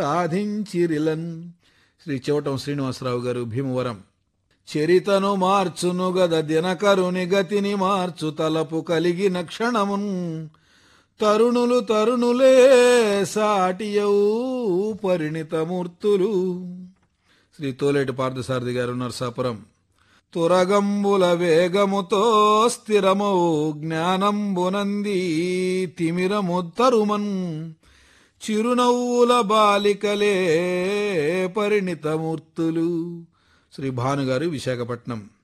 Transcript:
సాధించిరిలన్ శ్రీ చెవటం శ్రీనివాసరావు గారు భీమవరం చరితను మార్చును గద దినకరుని గతిని మార్చు తలపు కలిగిన క్షణమున్ తరుణులు తరుణులే సాటియవు పరిణితమూర్తులు శ్రీ తోలేటి పార్థసారథి గారు నరసాపురం తురగంబుల వేగముతో స్థిరమౌ జ్ఞానంబునంది తిమిరముత్తరుమన్ చిరునవ్వుల బాలికలే పరిణితమూర్తులు శ్రీ భానుగారు విశాఖపట్నం